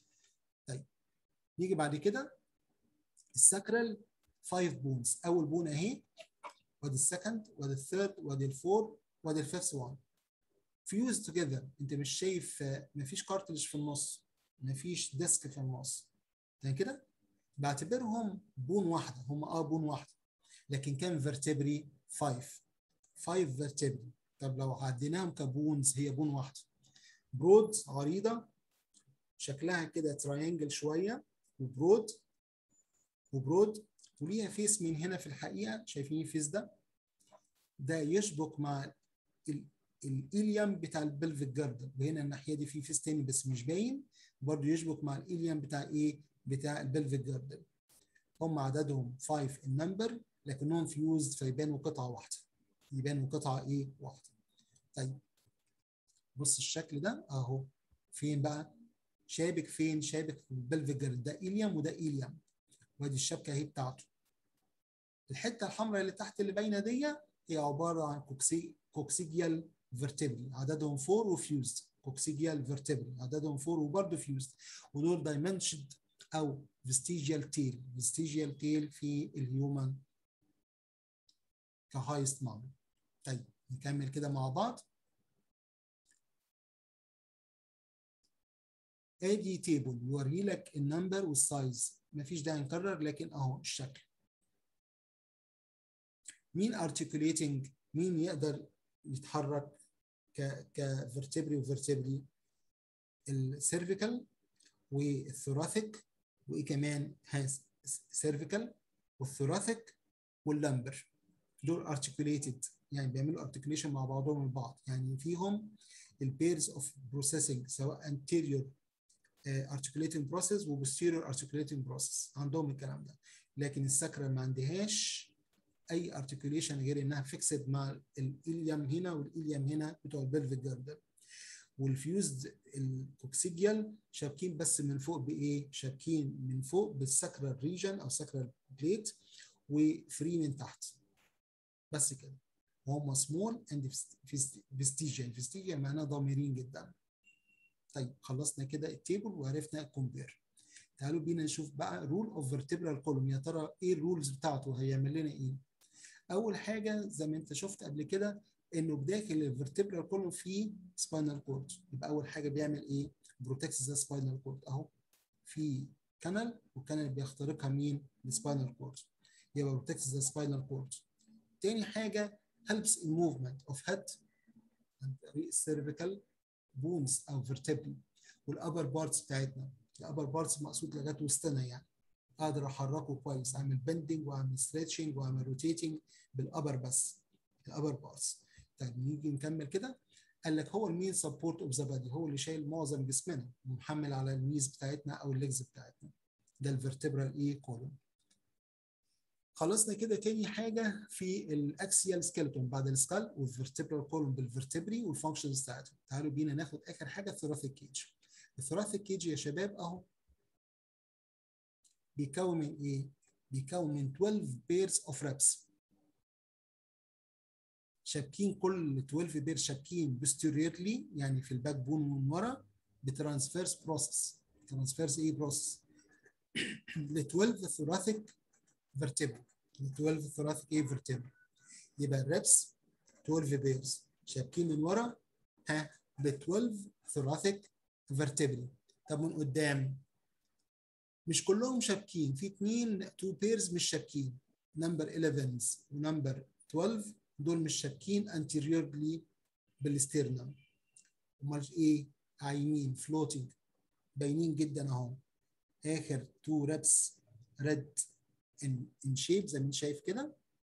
طيب نيجي بعد كده الساكرال 5 بونز اول بون اهي وادي السكند وادي الثيرد وادي الفور وادي الفيفث وان فيوز توجذر انت مش شايف مفيش كارتلج في النص مفيش ديسك في النص تمام كده بعتبرهم بون واحده هم اه بون واحده لكن كام فيرتبري 5 5 فيرتبري طب لو عديناهم كبونز هي بون واحده برود عريضه شكلها كده تراينجل شويه وبرود وبرود وليها فيس من هنا في الحقيقه شايفين الفيس ده ده يشبك مع الإليام بتاع البلفيك جاردن وهنا الناحيه دي في فيس تاني بس مش باين برضه يشبك مع الإليام بتاع ايه بتاع البلفيك جاردن هم عددهم 5 النمبر لكنهم فيوزد فيبانوا قطعه واحده يبانوا قطعه ايه واحده طيب بص الشكل ده اهو فين بقى شابك فين شابك في البلفيك جاردن ده إليام وده إليام وادي الشبكه اهي بتاعته الحته الحمراء اللي تحت اللي باينه دي هي عباره عن كوكسي كوكسيجيال فيرتبري عددهم 4 وفيوزد كوكسيجيال فيرتبري عددهم 4 وبرضه فيوزد ودول دايمنشد او فيستيجيال تيل فيستيجيال تيل في الهيومن كهايست مام طيب نكمل كده مع بعض ادي تيبل يوري لك النمبر والسايز مفيش داعي نكرر لكن اهو الشكل مين articulating مين يقدر يتحرك ك كفرتبري وفرتبري السيرفيكال والثوراثيك وايه كمان هاز سيرفيكال والثوراثيك واللمبر دول articulated يعني بيعملوا articulation مع بعضهم البعض يعني فيهم البيرز اوف بروسيسنج سواء anterior articulating process و posterior articulating process عندهم الكلام ده لكن السكرة ما عندهاش اي articulation غير انها فيكسد مع الاليم هنا والاليم هنا بتوع البلفيك جاردن والفيوزد الكوكسيجيال شابكين بس من فوق بايه؟ شابكين من فوق بالسكرال ريجن او سكرال بليت وفري من تحت بس كده وهم سمول اند فيستيجيال فيستيجيال معناها ضميرين جدا طيب خلصنا كده التيبل وعرفنا الكومبير تعالوا بينا نشوف بقى رول اوف فيرتبرال كولوم يا ترى ايه الرولز بتاعته هيعمل لنا ايه اول حاجه زي ما انت شفت قبل كده انه بداخل الفيرتبرال كولوم فيه سباينال كورد يبقى اول حاجه بيعمل ايه بروتكت ذا سباينال كورد اهو في كانال والكانال بيخترقها مين السباينال كورد يبقى بروتكت ذا سباينال كورد تاني حاجه helps in movement of head عن طريق السيرفيكال بونز او فيرتبري والابر بارتس بتاعتنا الابر بارتس مقصود لغايه وسطنا يعني اقدر احركه كويس اعمل بندنج واعمل ستريتشنج واعمل روتيتنج بالابر بس الابر بارتس طيب نيجي نكمل كده قال لك هو المين سبورت اوف ذا بادي هو اللي شايل معظم جسمنا ومحمل على النيز بتاعتنا او الليجز بتاعتنا ده الفيرتبرال ايه كولوم خلصنا كده تاني حاجه في الاكسيال سكيلتون بعد السكال والفيرتبرال كولوم بالفيرتبري والفانكشنز بتاعتهم تعالوا بينا ناخد اخر حاجه الثوراثيك كيج الثوراثيك كيج يا شباب اهو بيكون من ايه؟ بيكون من 12 بيرز اوف ريبس شابكين كل 12 بير شابكين بوستيريورلي يعني في الباك بون من ورا بترانسفيرس بروسيس ترانسفيرس ايه بروسيس ل 12 ثوراثيك فيرتبرا ل 12 ثوراثيك ايه فيرتبرا يبقى الريبس 12 بيرز شابكين من ورا ها ب 12 ثوراثيك فيرتبري طب من قدام مش كلهم شابكين في اثنين تو بيرز مش شابكين نمبر 11 ونمبر 12 دول مش شابكين anteriorly بالاسترنم امال ايه عايمين فلوتنج باينين جدا اهو اخر تو ريبس ريد ان ان شيب زي ما انت شايف كده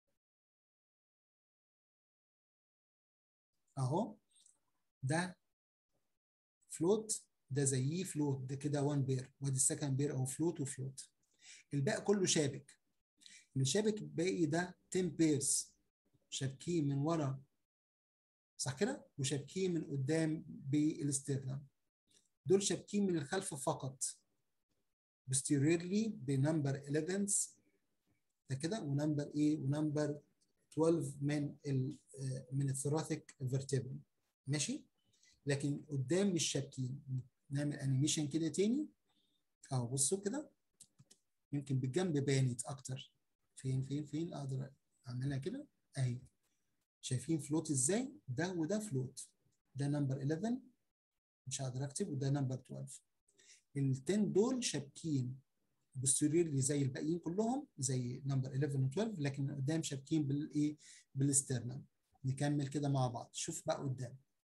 اهو ده فلوت ده زيه فلوت ده كده 1 بير وادي السكند بير او فلوت وفلوت الباقي كله شابك الشابك الباقي ده 10 بيرز شابكين من ورا صح كده وشابكين من قدام بالاسترنم دول شابكين من الخلف فقط posteriorly بنمبر 11 ده كده ونمبر ايه ونمبر 12 من ال من الثوراثيك فيرتبري ماشي لكن قدام مش شابكين نعمل انيميشن كده تاني اهو بصوا كده يمكن بالجنب بانت اكتر فين فين فين اقدر اعملها كده اهي شايفين فلوت ازاي ده وده فلوت ده نمبر 11 مش هقدر اكتب وده نمبر 12 ال 10 دول شابكين بوستيريورلي زي الباقيين كلهم زي نمبر 11 و 12 لكن قدام شابكين بالايه بالاسترنم نكمل كده مع بعض شوف بقى قدام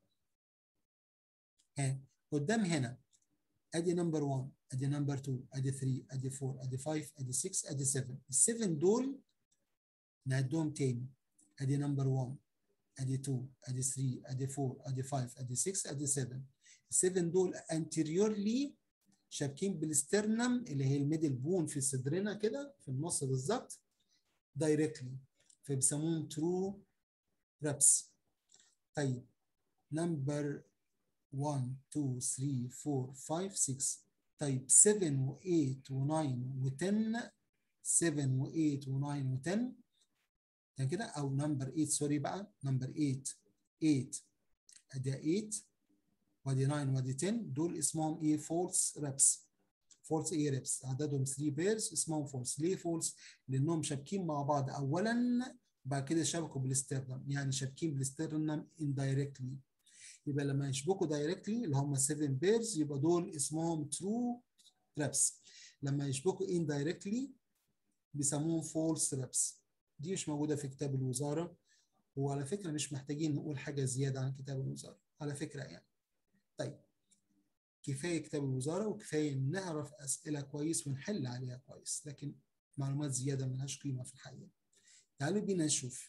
ها قدام هنا ادي نمبر 1 ادي نمبر 2 ادي 3 ادي 4 ادي 5 ادي 6 ادي 7 ال 7 دول نعدهم تاني ادي نمبر 1 ادي 2 ادي 3 ادي 4 ادي 5 ادي 6 ادي 7 ال 7 دول anteriorly شابكين بالاسترنم اللي هي الميدل بون في صدرنا كده في النص بالظبط دايركتلي فبيسموهم ترو ريبس طيب نمبر 1 2 3 4 5 6 طيب 7 و8 و9 و10 7 و8 و9 و10 ده كده او نمبر 8 سوري بقى نمبر 8 8 ادي 8 وادي 9 وادي 10 دول اسمهم ايه فولس ريبس فولس ايه ريبس عددهم 3 بيرز اسمهم فولس ليه فولس لانهم شابكين مع بعض اولا بعد كده شبكوا بالاسترنم يعني شابكين بالاسترنم indirectly يبقى لما يشبكوا دايركتلي اللي هم 7 بيرز يبقى دول اسمهم ترو ريبس لما يشبكوا indirectly بيسموهم فولس ريبس دي مش موجوده في كتاب الوزاره وعلى فكره مش محتاجين نقول حاجه زياده عن كتاب الوزاره على فكره يعني طيب كفايه كتاب الوزاره وكفايه نعرف اسئله كويس ونحل عليها كويس لكن معلومات زياده ملهاش قيمه في الحقيقه تعالوا بينا نشوف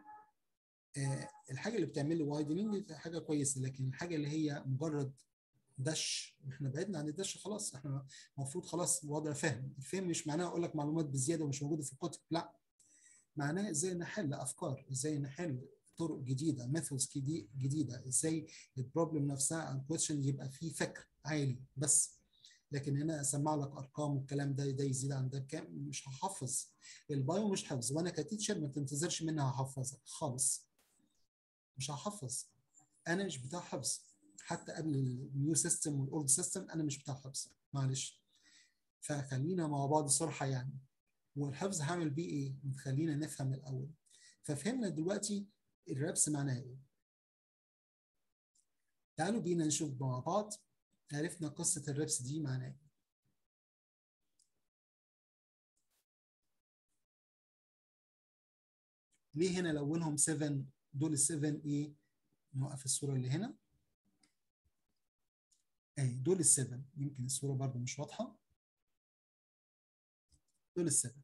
آه الحاجه اللي بتعمل لي وايدنينج حاجه كويسه لكن الحاجه اللي هي مجرد دش احنا بعدنا عن الدش خلاص احنا المفروض خلاص وضع فهم الفهم مش معناه اقول لك معلومات بزياده ومش موجوده في الكتب لا معناه ازاي نحل افكار ازاي نحل طرق جديده ميثودز جديده ازاي البروبلم نفسها او الكويشن يبقى فيه فكر عالي بس لكن هنا اسمع لك ارقام والكلام ده ده يزيد عن ده بكام مش هحفظ البايو مش حفظ وانا كتيتشر ما تنتظرش مني هحفظك خالص مش هحفظ انا مش بتاع حفظ حتى قبل النيو سيستم والاولد سيستم انا مش بتاع حفظ معلش فخلينا مع بعض صراحه يعني والحفظ هعمل بيه ايه؟ خلينا نفهم الاول ففهمنا دلوقتي الربس معناها ايه؟ تعالوا بينا نشوف مع بعض عرفنا قصة الربس دي معناها ايه؟ ليه هنا لونهم 7 دول ال 7 ايه؟ نوقف الصورة اللي هنا اهي دول ال 7 يمكن الصورة برضو مش واضحة دول ال 7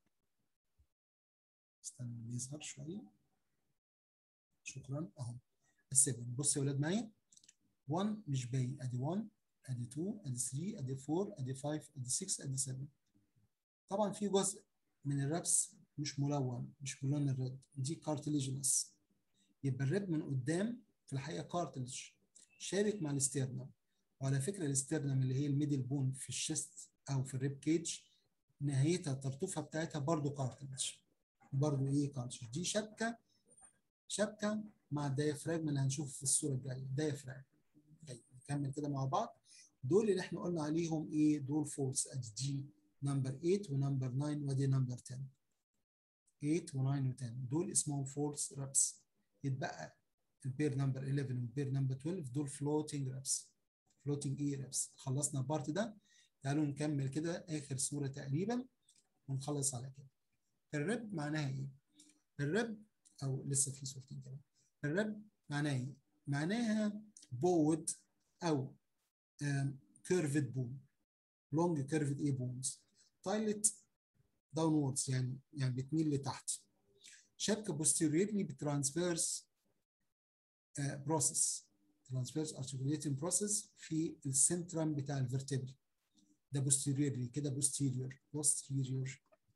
استنى يظهر شوية شكرا اهو ال7 بصوا يا ولاد معايا 1 مش باين ادي 1 ادي 2 ادي 3 ادي 4 ادي 5 ادي 6 ادي 7 طبعا في جزء من الربس مش ملون مش بلون الريد دي كارتليجنس يبقى الريد من قدام في الحقيقه كارتلج شابك مع الاسترنم وعلى فكره الاسترنم اللي هي الميدل بون في الشيست او في الريب كيج نهايتها الترطوفه بتاعتها برضو كارتلج برضو ايه كارتلج دي شبكه شبكه مع الديافراجم اللي هنشوفه في الصوره الجايه ديافراجم طيب نكمل كده مع بعض دول اللي احنا قلنا عليهم ايه دول فولس ادي دي نمبر 8 ونمبر 9 ودي نمبر 10 8 و9 و10 دول اسمهم فولس رابس يتبقى البير نمبر 11 والبير نمبر 12 دول فلوتنج رابس فلوتنج ايه رابس خلصنا البارت ده تعالوا نكمل كده اخر صوره تقريبا ونخلص على كده الرب معناها ايه الرب او لسه في صورتين كمان الرب معناها ايه معناها بود او كيرفد بون لونج كيرفد ايه بونز تايلت داونوردز يعني يعني بتميل لتحت شبكه بوستيريورلي بترانسفيرس بروسيس ترانسفيرس ارتكوليتنج بروسيس في السنترم بتاع الفرتبري ده بوستيريورلي كده بوستيريور بوستيريور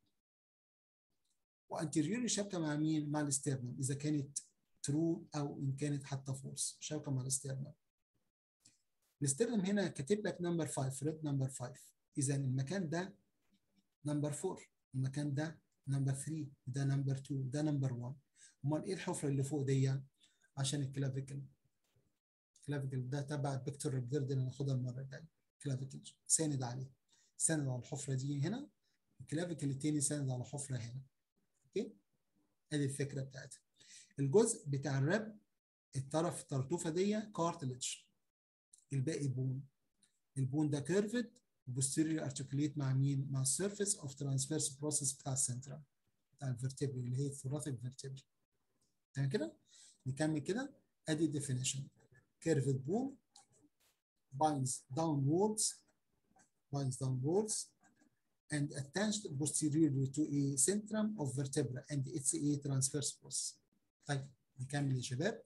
وانتيريورلي شبكه مع مين؟ مع الاسترنم اذا كانت ترو او ان كانت حتى فورس شبكه مع الاسترنم الاسترنم هنا كاتب لك نمبر 5 ريد نمبر 5 اذا المكان ده نمبر 4 المكان ده نمبر 3 ده نمبر 2 ده نمبر 1 امال ايه الحفره اللي فوق دي عشان الكلافيكل الكلافيكل ده تبع البكتور ريبفيرد اللي هناخدها المره الجايه كلافيكل ساند عليه ساند على الحفره دي هنا الكلافيكل التاني ساند على حفره هنا اوكي ادي الفكره بتاعتها الجزء بتاع الرب الطرف الطرطوفه دي كارتلج الباقي بون البون ده كيرفد وبوستيريور ارتكوليت مع مين؟ مع السيرفيس اوف ترانسفيرس بروسيس بتاع السنترال بتاع الفرتبري اللي هي الثوراتيك فيرتبري تمام كده؟ نكمل كده ادي الديفينيشن كيرفد بون binds downwards binds downwards and attached posteriorly to a centrum of vertebra and it's a transverse process. طيب نكمل يا شباب.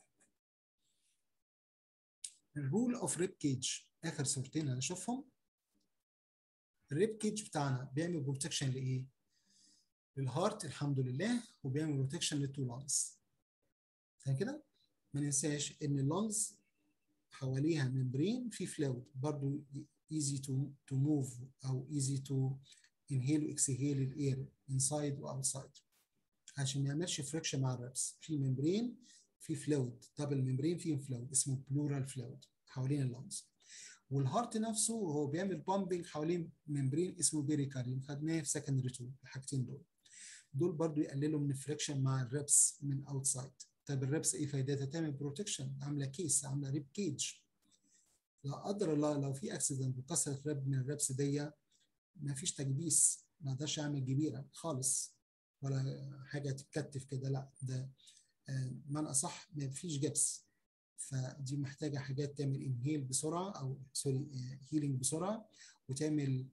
الرول اوف ريب كيج اخر صورتين هنشوفهم. الريب كيج بتاعنا بيعمل بروتكشن لايه؟ للهارت الحمد لله وبيعمل بروتكشن للتو لانجز. تمام كده؟ ما ننساش ان اللانجز حواليها ممبرين في فلويد برضو easy to to move او easy to inhale واكسهيل الاير inside واوتسايد عشان ما يعملش فريكشن مع الربس في ممبرين في فلويد دبل ممبرين فيه فلويد اسمه بلورال فلويد حوالين اللانجز والهارت نفسه هو بيعمل بامبنج حوالين ممبرين اسمه بيريكارديوم خدناه في سكندري 2 الحاجتين دول دول برضو يقللوا من الفريكشن مع الربس من اوتسايد طب الربس ايه فايدتها؟ تعمل بروتكشن عامله كيس عامله ريب كيج لا قدر الله لو في اكسيدنت وكسرت رب من الربس دي ما فيش تكبيس ما اقدرش اعمل جبيره خالص ولا حاجه تتكتف كده لا ده معنى اصح ما فيش جبس فدي محتاجه حاجات تعمل انهيل بسرعه او سوري هيلينج بسرعه وتعمل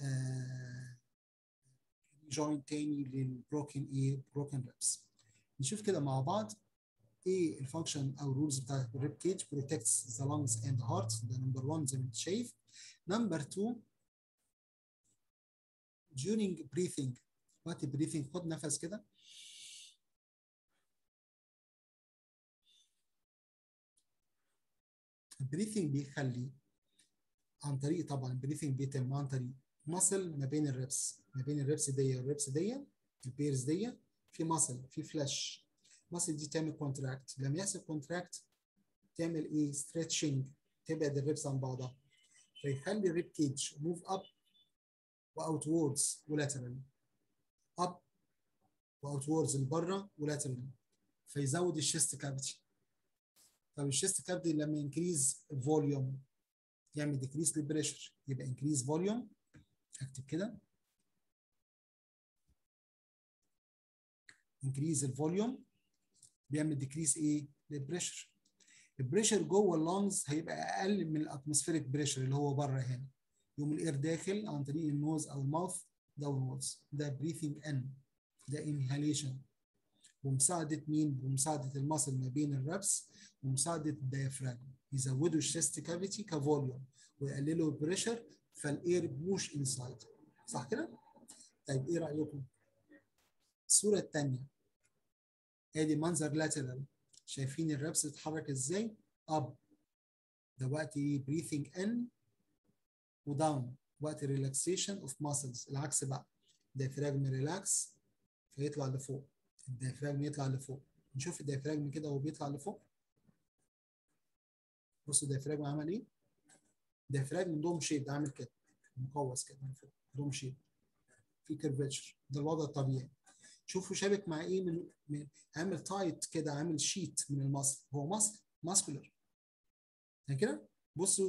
جوينت تاني للبروكن ايه بروكن ريبس نشوف كده مع بعض ايه الفانكشن او الرولز بتاعت الريب كيج بروتكتس ذا لانجز اند هارت ده نمبر 1 زي ما انت شايف نمبر 2 during breathing وقت breathing خد نفس كده البريثنج بيخلي عن طريق طبعا البريثنج بيتم عن طريق ماسل ما بين الريبس ما بين الريبس دي والريبس دي البيرز دي في ماسل في فلاش الماسل دي تعمل كونتراكت لما يحصل كونتراكت تعمل ايه ستريتشنج تبعد الريبس عن بعضها فيخلي الريب كيج موف اب واوتوردز ولاترالي اب واوتوردز لبره ولاترالي فيزود الشيست كافيتي طب الشيست كافيتي لما انكريز فوليوم يعمل ديكريس للبريشر يبقى انكريز فوليوم هكتب كده انكريز الفوليوم بيعمل ديكريس ايه للبريشر البريشر جوه اللونجز هيبقى اقل من الاتموسفيريك بريشر اللي هو بره هنا يوم الاير داخل عن طريق النوز او الماوث داونوردز ده بريثنج ان ده انهاليشن ومساعده مين بمساعده المصل ما بين الربس ومساعده الديافراجم يزودوا الشيست كافيتي كفوليوم ويقللوا البريشر فالاير بوش انسايد صح كده طيب ايه رايكم الصوره الثانيه ادي منظر لاترال شايفين الربس بتتحرك ازاي اب ده وقت بريثنج ان وداون وقت ريلاكسيشن اوف ماسلز العكس بقى الديافراجم ريلاكس فيطلع لفوق الديافراجم يطلع لفوق نشوف الديافراجم كده وهو بيطلع لفوق بصوا الديافراجم عمل ايه الديافراجم دوم شيب عامل كده مقوس كده من فوق دوم شيب في كيرفيتشر ده الوضع الطبيعي شوفوا شابك مع ايه من, من عامل تايت كده عامل شيت من المصل هو مصل ماسكولر يعني كده بصوا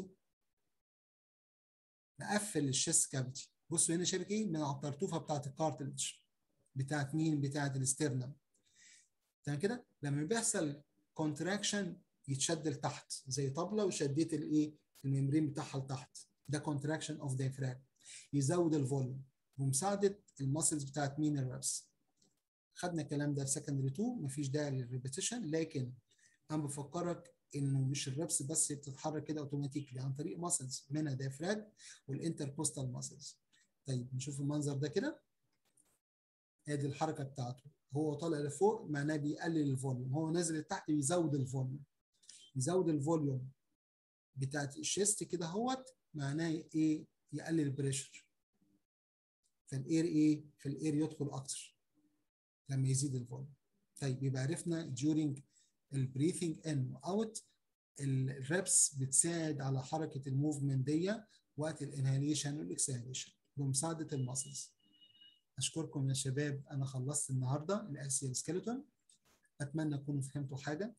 مقفل الشيست كافيتي بصوا هنا شابك ايه من على الطرطوفه بتاعت الكارتلج بتاعت مين بتاعت الاسترنم تمام كده لما بيحصل كونتراكشن يتشد لتحت زي طبله وشديت الايه الممبرين بتاعها لتحت ده كونتراكشن اوف دايفراج يزود الفوليوم ومساعده المسلز بتاعت مين الربس خدنا الكلام ده في سكندري 2 مفيش داعي للريبيتيشن لكن انا بفكرك انه مش الربس بس بتتحرك كده اوتوماتيكلي عن طريق ماسلز منها دايفراج والانتركوستال ماسلز طيب نشوف المنظر ده كده ادي الحركه بتاعته هو طالع لفوق معناه بيقلل الفوليوم هو نازل لتحت بيزود الفوليوم يزود الفوليوم بتاعت الشيست كده اهوت معناه ايه يقلل البريشر فالاير ايه في الاير يدخل اكتر لما يزيد الفوليوم طيب يبقى عرفنا during البريثنج ان واوت الريبس بتساعد على حركه الموفمنت دي وقت الانهاليشن والاكسهاليشن بمساعده الماسلز اشكركم يا شباب انا خلصت النهارده الاسيال سكيلتون اتمنى تكونوا فهمتوا حاجه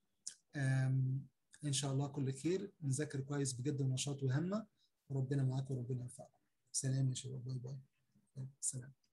ان شاء الله كل خير نذاكر كويس بجد ونشاط وهمه وربنا معاكم وربنا ينفعكم سلام يا شباب باي باي سلام